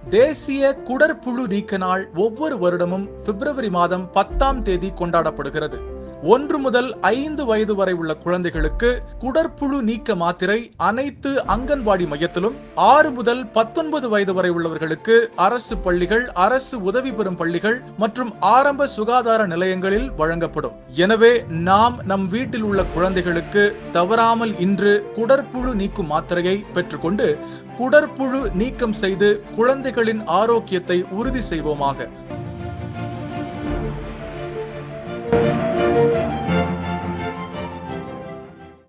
தேசிய குடற்புழு நீக்க நாள் ஒவ்வொரு வருடமும் பிப்ரவரி மாதம் பத்தாம் தேதி கொண்டாடப்படுகிறது ஒன்று முதல் ஐந்து வயது வரை உள்ள குழந்தைகளுக்கு குடற்புழு நீக்க மாத்திரை அனைத்து அங்கன்வாடி மையத்திலும் ஆறு முதல் பத்தொன்பது வயது வரை உள்ளவர்களுக்கு அரசு பள்ளிகள் அரசு உதவி பெறும் பள்ளிகள் மற்றும் ஆரம்ப சுகாதார நிலையங்களில் வழங்கப்படும் எனவே நாம் நம் வீட்டில் உள்ள குழந்தைகளுக்கு தவறாமல் இன்று குடற்புழு நீக்கும் மாத்திரையை பெற்றுக்கொண்டு குடற்புழு நீக்கம் செய்து குழந்தைகளின் ஆரோக்கியத்தை உறுதி செய்வோமாக